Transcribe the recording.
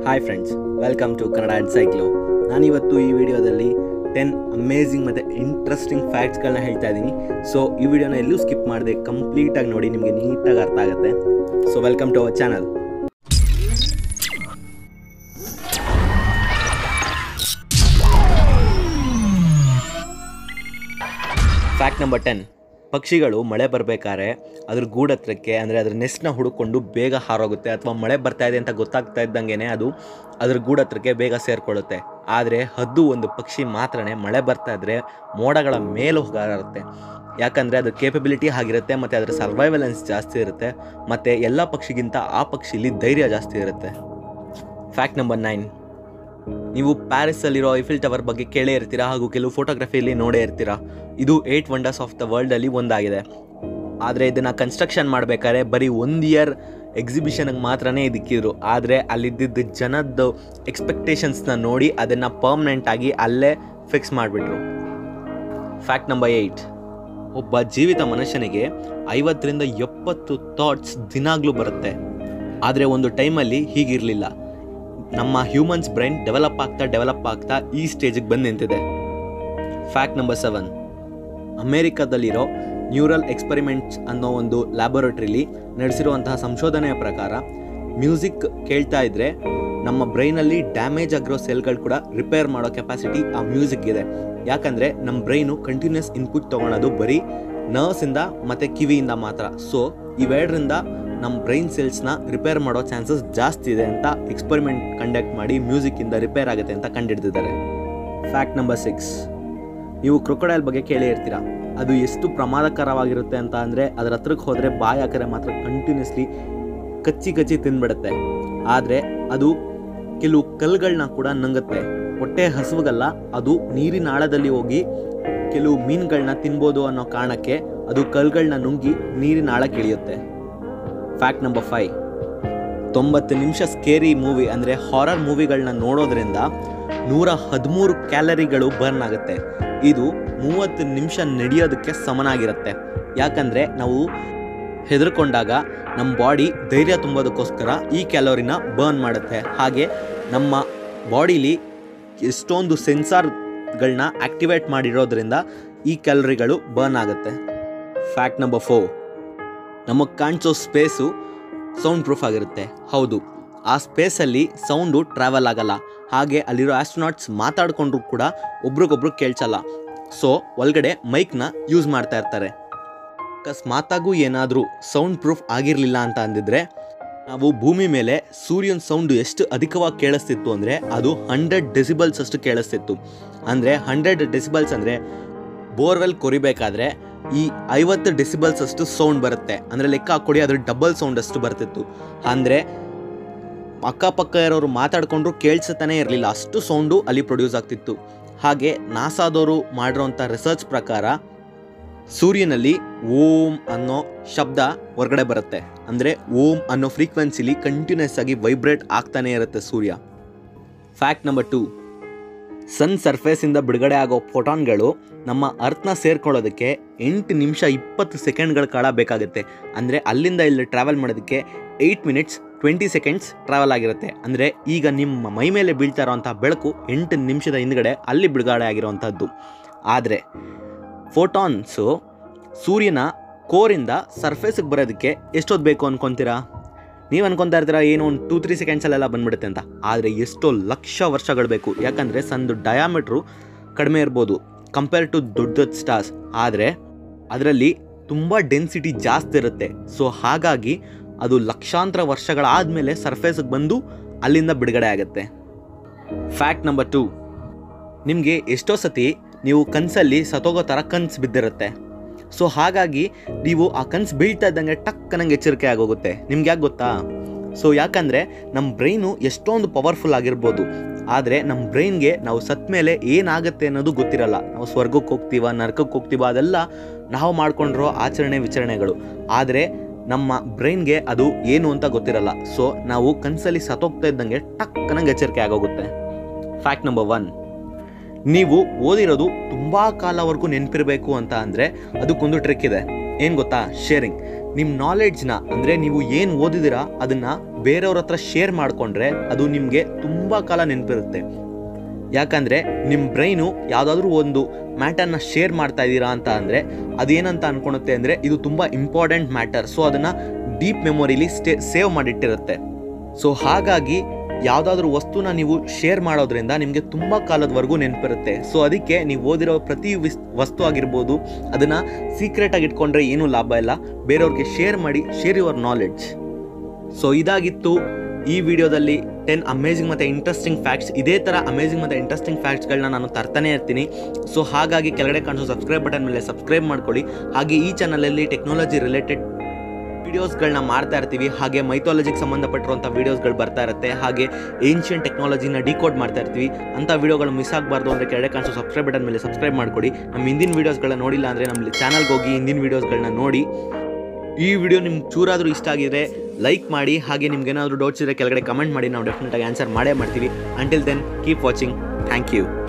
hi friends welcome to Kannada Encyclo ನಾನಿವತ್ತು ಈ ವಿಡಿಯೋದಲ್ಲಿ ಟೆನ್ ಅಮೇಝಿಂಗ್ ಮತ್ತು ಇಂಟ್ರೆಸ್ಟಿಂಗ್ ಫ್ಯಾಕ್ಟ್ಸ್ಗಳನ್ನ ಹೇಳ್ತಾ ಇದ್ದೀನಿ ಸೊ ಈ ವಿಡಿಯೋನ ಎಲ್ಲೂ ಸ್ಕಿಪ್ ಮಾಡದೆ ಕಂಪ್ಲೀಟಾಗಿ ನೋಡಿ ನಿಮಗೆ ನೀಟಾಗಿ ಅರ್ಥ ಆಗುತ್ತೆ so welcome to our channel fact number ten ಪಕ್ಷಿಗಳು ಮಳೆ ಬರಬೇಕಾದ್ರೆ ಅದ್ರ ಗೂಡತ್ರಕ್ಕೆ ಅಂದರೆ ಅದ್ರ ನೆಸ್ಟ್ನ ಹುಡುಕೊಂಡು ಬೇಗ ಹಾರೋಗುತ್ತೆ ಅಥವಾ ಮಳೆ ಬರ್ತಾ ಇದೆ ಅಂತ ಗೊತ್ತಾಗ್ತಾ ಇದ್ದಂಗೆ ಅದು ಅದ್ರ ಗೂಡತ್ರಕ್ಕೆ ಬೇಗ ಸೇರಿಕೊಳ್ಳುತ್ತೆ ಆದರೆ ಹದ್ದು ಒಂದು ಪಕ್ಷಿ ಮಾತ್ರನೇ ಮಳೆ ಬರ್ತಾ ಇದ್ರೆ ಮೋಡಗಳ ಮೇಲೆ ಹೋಗಾರುತ್ತೆ ಯಾಕಂದರೆ ಅದ್ರ ಕೇಪಬಿಲಿಟಿ ಆಗಿರುತ್ತೆ ಮತ್ತು ಅದರ ಸರ್ವೈವಲೆನ್ಸ್ ಜಾಸ್ತಿ ಇರುತ್ತೆ ಮತ್ತು ಎಲ್ಲ ಪಕ್ಷಿಗಿಂತ ಆ ಪಕ್ಷಿಲಿ ಧೈರ್ಯ ಜಾಸ್ತಿ ಇರುತ್ತೆ ಫ್ಯಾಕ್ಟ್ ನಂಬರ್ ನೈನ್ ನೀವು ಪ್ಯಾರಿಸಲ್ಲಿರೋ ಐಫಿಲ್ ಟವರ್ ಬಗ್ಗೆ ಕೇಳೇ ಇರ್ತೀರಾ ಹಾಗೂ ಕೆಲವು ಫೋಟೋಗ್ರಫಿಯಲ್ಲಿ ನೋಡೇ ಇರ್ತೀರಾ ಇದು ಏಯ್ಟ್ ವಂಡರ್ಸ್ ಆಫ್ ದ ವರ್ಲ್ಡಲ್ಲಿ ಒಂದಾಗಿದೆ ಆದರೆ ಇದನ್ನು ಕನ್ಸ್ಟ್ರಕ್ಷನ್ ಮಾಡಬೇಕಾದ್ರೆ ಬರೀ ಒಂದು ಇಯರ್ ಎಕ್ಸಿಬಿಷನ್ಗೆ ಮಾತ್ರನೇ ಇದಕ್ಕಿದ್ರು ಆದರೆ ಅಲ್ಲಿದ್ದಿದ್ದ ಜನದ್ದು ಎಕ್ಸ್ಪೆಕ್ಟೇಷನ್ಸ್ನ ನೋಡಿ ಅದನ್ನು ಪರ್ಮನೆಂಟ್ ಆಗಿ ಅಲ್ಲೇ ಫಿಕ್ಸ್ ಮಾಡಿಬಿಟ್ರು ಫ್ಯಾಕ್ಟ್ ನಂಬರ್ ಏಯ್ಟ್ ಒಬ್ಬ ಜೀವಿತ ಮನುಷ್ಯನಿಗೆ ಐವತ್ತರಿಂದ ಎಪ್ಪತ್ತು ಥಾಟ್ಸ್ ದಿನಾಗ್ಲೂ ಬರುತ್ತೆ ಆದರೆ ಒಂದು ಟೈಮಲ್ಲಿ ಹೀಗಿರಲಿಲ್ಲ ನಮ್ಮ ಹ್ಯೂಮನ್ಸ್ ಬ್ರೈನ್ ಡೆವಲಪ್ ಆಗ್ತಾ ಡೆವಲಪ್ ಆಗ್ತಾ ಈ ಸ್ಟೇಜಿಗೆ ಬಂದು ನಿಂತಿದೆ ಫ್ಯಾಕ್ಟ್ ನಂಬರ್ ಸೆವೆನ್ ಅಮೇರಿಕಾದಲ್ಲಿರೋ ನ್ಯೂರಲ್ ಎಕ್ಸ್ಪರಿಮೆಂಟ್ಸ್ ಅನ್ನೋ ಒಂದು ಲ್ಯಾಬೊರೇಟ್ರಿಲಿ ನಡೆಸಿರುವಂತಹ ಸಂಶೋಧನೆಯ ಪ್ರಕಾರ ಮ್ಯೂಸಿಕ್ ಕೇಳ್ತಾ ಇದ್ರೆ ನಮ್ಮ ಬ್ರೈನಲ್ಲಿ ಡ್ಯಾಮೇಜ್ ಆಗಿರೋ ಸೆಲ್ಗಳು ಕೂಡ ರಿಪೇರ್ ಮಾಡೋ ಕೆಪಾಸಿಟಿ ಆ ಮ್ಯೂಸಿಕ್ ಇದೆ ಯಾಕಂದರೆ ನಮ್ಮ ಬ್ರೈನು ಕಂಟಿನ್ಯೂಸ್ ಇನ್ಪುಟ್ ತೊಗೊಳೋದು ಬರೀ ನರ್ವ್ಸಿಂದ ಮತ್ತು ಕಿವಿಯಿಂದ ಮಾತ್ರ ಸೊ ಇವೆರಡರಿಂದ ನಮ್ಮ ಬ್ರೈನ್ ಸೆಲ್ಸ್ನ ರಿಪೇರ್ ಮಾಡೋ ಚಾನ್ಸಸ್ ಜಾಸ್ತಿ ಇದೆ ಅಂತ ಎಕ್ಸ್ಪರಿಮೆಂಟ್ ಕಂಡಕ್ಟ್ ಮಾಡಿ ಮ್ಯೂಸಿಕ್ಕಿಂದ ರಿಪೇರ್ ಆಗುತ್ತೆ ಅಂತ ಕಂಡುಹಿಡಿದಿದ್ದಾರೆ ಫ್ಯಾಕ್ಟ್ ನಂಬರ್ ಸಿಕ್ಸ್ ನೀವು ಕ್ರೊಕೊಡೈಲ್ ಬಗ್ಗೆ ಕೇಳೇ ಇರ್ತೀರಾ ಅದು ಎಷ್ಟು ಪ್ರಮಾದಕರವಾಗಿರುತ್ತೆ ಅಂತ ಅಂದರೆ ಅದರ ಹತ್ರಕ್ಕೆ ಹೋದರೆ ಬಾಯಿ ಹಾಕಿದ್ರೆ ಮಾತ್ರ ಕಂಟಿನ್ಯೂಸ್ಲಿ ಕಚ್ಚಿ ಕಚ್ಚಿ ತಿಂದ್ಬಿಡುತ್ತೆ ಆದರೆ ಅದು ಕೆಲವು ಕಲ್ಲುಗಳನ್ನ ಕೂಡ ನಂಗುತ್ತೆ ಹೊಟ್ಟೆ ಹಸುವಾಗಲ್ಲ ಅದು ನೀರಿನ ಆಳದಲ್ಲಿ ಹೋಗಿ ಕೆಲವು ಮೀನುಗಳನ್ನ ತಿನ್ಬೋದು ಅನ್ನೋ ಕಾರಣಕ್ಕೆ ಅದು ಕಲ್ಲುಗಳನ್ನ ನುಂಗಿ ನೀರಿನ ಆಳಕ್ಕೆ ಇಳಿಯುತ್ತೆ ಫ್ಯಾಕ್ಟ್ ನಂಬರ್ ಫೈವ್ ತೊಂಬತ್ತು ನಿಮಿಷ ಸ್ಕೇರಿ ಮೂವಿ ಅಂದರೆ ಹಾರರ್ ಮೂವಿಗಳನ್ನ ನೋಡೋದ್ರಿಂದ ನೂರ ಹದಿಮೂರು ಕ್ಯಾಲರಿಗಳು ಬರ್ನ್ ಆಗುತ್ತೆ ಇದು ಮೂವತ್ತು ನಿಮಿಷ ನಡೆಯೋದಕ್ಕೆ ಸಮನಾಗಿರುತ್ತೆ ಯಾಕಂದರೆ ನಾವು ಹೆದರ್ಕೊಂಡಾಗ ನಮ್ಮ ಬಾಡಿ ಧೈರ್ಯ ತುಂಬೋದಕ್ಕೋಸ್ಕರ ಈ ಕ್ಯಾಲೋರಿನ ಬರ್ನ್ ಮಾಡುತ್ತೆ ಹಾಗೆ ನಮ್ಮ ಬಾಡಿಲಿ ಎಷ್ಟೊಂದು ಸೆನ್ಸಾರ್ಗಳನ್ನ ಆಕ್ಟಿವೇಟ್ ಮಾಡಿರೋದ್ರಿಂದ ಈ ಕ್ಯಾಲರಿಗಳು ಬರ್ನ್ ಆಗುತ್ತೆ ಫ್ಯಾಕ್ಟ್ ನಂಬರ್ ಫೋರ್ ನಮಗೆ ಕಾಣಿಸೋ ಸ್ಪೇಸು ಸೌಂಡ್ ಪ್ರೂಫ್ ಆಗಿರುತ್ತೆ ಹೌದು ಆ ಸ್ಪೇಸಲ್ಲಿ ಸೌಂಡು ಟ್ರಾವೆಲ್ ಆಗಲ್ಲ ಹಾಗೆ ಅಲ್ಲಿರೋ ಆಸ್ಟ್ರೋನಾಟ್ಸ್ ಮಾತಾಡಿಕೊಂಡ್ರು ಕೂಡ ಒಬ್ರಿಗೊಬ್ರು ಕೇಳ್ಸಲ್ಲ ಸೊ ಒಳಗಡೆ ಮೈಕ್ನ ಯೂಸ್ ಮಾಡ್ತಾ ಇರ್ತಾರೆ ಅಕಸ್ಮಾತಾಗೂ ಏನಾದರೂ ಸೌಂಡ್ ಪ್ರೂಫ್ ಆಗಿರಲಿಲ್ಲ ಅಂತ ಅಂದಿದ್ರೆ ನಾವು ಭೂಮಿ ಮೇಲೆ ಸೂರ್ಯನ ಸೌಂಡು ಎಷ್ಟು ಅಧಿಕವಾಗಿ ಕೇಳಿಸ್ತಿತ್ತು ಅಂದರೆ ಅದು ಹಂಡ್ರೆಡ್ ಡೆಸಿಬಲ್ಸ್ ಅಷ್ಟು ಕೇಳಿಸ್ತಿತ್ತು ಅಂದರೆ ಹಂಡ್ರೆಡ್ ಡೆಸಿಬಲ್ಸ್ ಅಂದರೆ ಬೋರ್ವೆಲ್ ಕೊರಿಬೇಕಾದ್ರೆ ಈ ಐವತ್ತು ಡೆಸಿಬಲ್ಸ್ ಅಷ್ಟು ಸೌಂಡ್ ಬರುತ್ತೆ ಅಂದರೆ ಲೆಕ್ಕ ಹಾಕ್ಕೊಡಿ ಅದ್ರ ಡಬಲ್ ಸೌಂಡ್ ಅಷ್ಟು ಬರ್ತಿತ್ತು ಅಂದರೆ ಅಕ್ಕಪಕ್ಕ ಇರೋರು ಮಾತಾಡ್ಕೊಂಡ್ರು ಕೇಳಿಸ್ತಾನೆ ಇರಲಿಲ್ಲ ಅಷ್ಟು ಸೌಂಡು ಅಲ್ಲಿ ಪ್ರೊಡ್ಯೂಸ್ ಆಗ್ತಿತ್ತು ಹಾಗೆ ನಾಸಾದವರು ಮಾಡಿರೋಂಥ ರಿಸರ್ಚ್ ಪ್ರಕಾರ ಸೂರ್ಯನಲ್ಲಿ ಓಂ ಅನ್ನೋ ಶಬ್ದ ಹೊರಗಡೆ ಬರುತ್ತೆ ಅಂದರೆ ಓಂ ಅನ್ನೋ ಫ್ರೀಕ್ವೆನ್ಸಿಲಿ ಕಂಟಿನ್ಯೂಸ್ ಆಗಿ ವೈಬ್ರೇಟ್ ಆಗ್ತಾನೆ ಇರುತ್ತೆ ಸೂರ್ಯ ಫ್ಯಾಕ್ಟ್ ನಂಬರ್ ಟು ಸನ್ ಸರ್ಫೇಸಿಂದ ಬಿಡುಗಡೆ ಆಗೋ ಫೋಟಾನ್ಗಳು ನಮ್ಮ ಅರ್ಥನ ಸೇರ್ಕೊಳ್ಳೋದಕ್ಕೆ ಎಂಟು ನಿಮಿಷ ಇಪ್ಪತ್ತು ಸೆಕೆಂಡ್ಗಳ ಕಾಲ ಬೇಕಾಗುತ್ತೆ ಅಂದರೆ ಅಲ್ಲಿಂದ ಇಲ್ಲಿ ಟ್ರಾವೆಲ್ ಮಾಡೋದಕ್ಕೆ eight minutes twenty seconds travel ಆಗಿರುತ್ತೆ ಅಂದರೆ ಈಗ ನಿಮ್ಮ ಮೈ ಮೇಲೆ ಬೀಳ್ತಾ ಇರೋವಂಥ ಬೆಳಕು ಎಂಟು ನಿಮಿಷದ ಹಿಂದ್ಗಡೆ ಅಲ್ಲಿ ಬಿಡುಗಡೆ ಆಗಿರೋವಂಥದ್ದು ಆದರೆ ಫೋಟಾನ್ಸು ಸೂರ್ಯನ ಕೋರಿಂದ ಸರ್ಫೇಸಿಗೆ ಬರೋದಕ್ಕೆ ಎಷ್ಟೊತ್ತು ಬೇಕು ಅನ್ಕೊತೀರಾ ನೀವು ಅನ್ಕೊತಾ ಇರ್ತೀರಾ ಏನು ಒಂದು ಟೂ ತ್ರೀ ಸೆಕೆಂಡ್ಸಲ್ಲೆಲ್ಲ ಬಂದ್ಬಿಡುತ್ತೆ ಅಂತ ಆದರೆ ಎಷ್ಟೋ ಲಕ್ಷ ವರ್ಷಗಳು ಬೇಕು ಯಾಕಂದರೆ ಸಂದು ಡಯಾಮೀಟ್ರು ಕಡಿಮೆ ಇರ್ಬೋದು ಕಂಪೇರ್ ಟು ದೊಡ್ಡ ದೊಡ್ಡ ಸ್ಟಾರ್ಸ್ ಆದರೆ ಅದರಲ್ಲಿ ತುಂಬ ಡೆನ್ಸಿಟಿ ಜಾಸ್ತಿ ಇರುತ್ತೆ ಸೊ ಹಾಗಾಗಿ ಅದು ಲಕ್ಷಾಂತರ ವರ್ಷಗಳಾದಮೇಲೆ ಸರ್ಫೇಸಿಗೆ ಬಂದು ಅಲ್ಲಿಂದ ಬಿಡುಗಡೆ ಆಗುತ್ತೆ ಫ್ಯಾಕ್ಟ್ ನಂಬರ್ ಟು ನಿಮಗೆ ಎಷ್ಟೋ ಸತಿ ನೀವು ಕನಸಲ್ಲಿ ಸತ್ತೋಗೋ ಥರ ಕನ್ಸು ಬಿದ್ದಿರುತ್ತೆ ಸೊ ಹಾಗಾಗಿ ನೀವು ಆ ಕನ್ಸು ಬೀಳ್ತಾ ಇದ್ದಂಗೆ ಟಕ್ ನಂಗೆ ಎಚ್ಚರಿಕೆ ಆಗೋಗುತ್ತೆ ನಿಮ್ಗೆ ಯಾಕೆ ಗೊತ್ತಾ ಸೊ ಯಾಕಂದರೆ ನಮ್ಮ ಬ್ರೈನು ಎಷ್ಟೊಂದು ಪವರ್ಫುಲ್ ಆಗಿರ್ಬೋದು ಆದರೆ ನಮ್ಮ ಬ್ರೈನ್ಗೆ ನಾವು ಸತ್ತ ಮೇಲೆ ಏನಾಗುತ್ತೆ ಅನ್ನೋದು ಗೊತ್ತಿರಲ್ಲ ನಾವು ಸ್ವರ್ಗಕ್ಕೆ ಹೋಗ್ತೀವ ನರ್ಕಕ್ಕೆ ಹೋಗ್ತೀವ ಅದೆಲ್ಲ ನಾವು ಮಾಡ್ಕೊಂಡಿರೋ ಆಚರಣೆ ವಿಚರಣೆಗಳು ಆದರೆ ನಮ್ಮ ಬ್ರೈನ್ಗೆ ಅದು ಏನು ಅಂತ ಗೊತ್ತಿರಲ್ಲ ಸೊ ನಾವು ಕನಸಲ್ಲಿ ಸತ್ತೋಗ್ತಾ ಇದ್ದಂಗೆ ಟಕ್ ನಂಗೆ ಎಚ್ಚರಿಕೆ ಆಗೋಗುತ್ತೆ ಫ್ಯಾಕ್ಟ್ ನಂಬರ್ ಒನ್ ನೀವು ಓದಿರೋದು ತುಂಬ ಕಾಲವರೆಗೂ ನೆನಪಿರಬೇಕು ಅಂತ ಅಂದರೆ ಅದಕ್ಕೊಂದು ಟ್ರಿಕ್ ಇದೆ ಏನು ಗೊತ್ತಾ ಶೇರಿಂಗ್ ನಿಮ್ಮ ನಾಲೆಡ್ಜ್ನ ಅಂದರೆ ನೀವು ಏನು ಓದಿದಿರಾ ಅದನ್ನು ಬೇರೆಯವ್ರ ಹತ್ರ ಶೇರ್ ಮಾಡಿಕೊಂಡ್ರೆ ಅದು ನಿಮಗೆ ತುಂಬ ಕಾಲ ನೆನಪಿರುತ್ತೆ ಯಾಕಂದರೆ ನಿಮ್ಮ ಬ್ರೈನು ಯಾವುದಾದ್ರೂ ಒಂದು ಮ್ಯಾಟರ್ನ ಶೇರ್ ಮಾಡ್ತಾ ಇದ್ದೀರಾ ಅಂತ ಅಂದರೆ ಅದೇನಂತ ಅನ್ಕೊಳುತ್ತೆ ಅಂದರೆ ಇದು ತುಂಬ ಇಂಪಾರ್ಟೆಂಟ್ ಮ್ಯಾಟರ್ ಸೊ ಅದನ್ನು ಡೀಪ್ ಮೆಮೊರಿಲಿ ಸ್ಟೇ ಸೇವ್ ಮಾಡಿಟ್ಟಿರುತ್ತೆ ಸೊ ಹಾಗಾಗಿ ಯಾವುದಾದ್ರೂ ವಸ್ತುನ ನೀವು ಶೇರ್ ಮಾಡೋದ್ರಿಂದ ನಿಮಗೆ ತುಂಬ ಕಾಲದವರೆಗೂ ನೆನಪಿರುತ್ತೆ ಸೊ ಅದಕ್ಕೆ ನೀವು ಓದಿರೋ ಪ್ರತಿ ವಿಸ್ ವಸ್ತು ಆಗಿರ್ಬೋದು ಅದನ್ನು ಸೀಕ್ರೆಟಾಗಿ ಇಟ್ಕೊಂಡ್ರೆ ಏನೂ ಲಾಭ ಇಲ್ಲ ಬೇರೆಯವ್ರಿಗೆ ಶೇರ್ ಮಾಡಿ ಶೇರ್ ಯುವರ್ ನಾಲೆಡ್ಜ್ ಸೊ ಇದಾಗಿತ್ತು ಈ ವಿಡಿಯೋದಲ್ಲಿ ಟೆನ್ ಅಮೇಜಿಂಗ್ ಮತ್ತು ಇಂಟ್ರೆಸ್ಟಿಂಗ್ ಫ್ಯಾಕ್ಟ್ಸ್ ಇದೇ ಥರ ಅಮೇಜಿಂಗ್ ಮತ್ತು ಇಂಟ್ರೆಸ್ಟಿಂಗ್ ಫ್ಯಾಕ್ಟ್ಸ್ಗಳನ್ನ ನಾನು ತರ್ತಾನೆ ಇರ್ತೀನಿ ಸೊ ಹಾಗಾಗಿ ಕೆಳಗಡೆ ಕಾಣಿಸೋ ಸಬ್ಸ್ಕ್ರೈಬ್ ಬಟನ್ ಮೇಲೆ ಸಬ್ಸ್ಕ್ರೈಬ್ ಮಾಡ್ಕೊಳ್ಳಿ ಹಾಗೆ ಈ ಚಾನಲಲ್ಲಿ ಟೆಕ್ನಾಲಜಿ ರಿಲೇಟೆಡ್ ವಿಡಿಯೋಸ್ಗಳನ್ನ ಮಾಡ್ತಾ ಇರ್ತೀವಿ ಹಾಗೆ ಮೈಥಾಲಜಿಗೆ ಸಂಬಂಧಪಟ್ಟಿರುವಂಥ ವಿಡಿಯೋಸ್ಗಳು ಬರ್ತಾ ಇರುತ್ತೆ ಹಾಗೆ ಏನ್ಷಿಯನ್ ಟೆಕ್ನಾಲಜಿನ ಡಿಕೋಡ್ ಮಾಡ್ತಾ ಇರ್ತೀವಿ ಅಂಥ ವಿಡಿಯೋಗಳು ಮಿಸ್ ಆಗಬಾರ್ದು ಅಂದರೆ ಕೆಳಗಡೆ ಕಾಣಿಸೋ ಸಬ್ಸ್ಕ್ರೈಬ್ ಬಟನ್ ಮೇಲೆ ಸಬ್ಸ್ಕ್ರೈಬ್ ಮಾಡ್ಕೊಡಿ ನಮ್ಮ ಹಿಂದಿನ ವೀಡಿಯೋಸ್ಗಳನ್ನ ನೋಡಿಲ್ಲ ಅಂದರೆ ನಮ್ಮ ಚಾನಲ್ಗೆ ಹೋಗಿ ಹಿಂದಿನ ವೀಡಿಯೋಸ್ಗಳನ್ನ ನೋಡಿ ಈ ವಿಡಿಯೋ ನಿಮ್ಗೆ ಚೂರಾದರೂ ಇಷ್ಟ ಆಗಿದ್ರೆ ಲೈಕ್ ಮಾಡಿ ಹಾಗೆ ನಿಮ್ಗೆ ಏನಾದರೂ ಡೌಟ್ಸ್ ಇದ್ದರೆ ಕೆಳಗಡೆ ಕಮೆಂಟ್ ಮಾಡಿ ನಾವು ಡೆಫಿನೆಟಾಗಿ ಆನ್ಸರ್ ಮಾಡೇ ಮಾಡ್ತೀವಿ until then keep watching thank you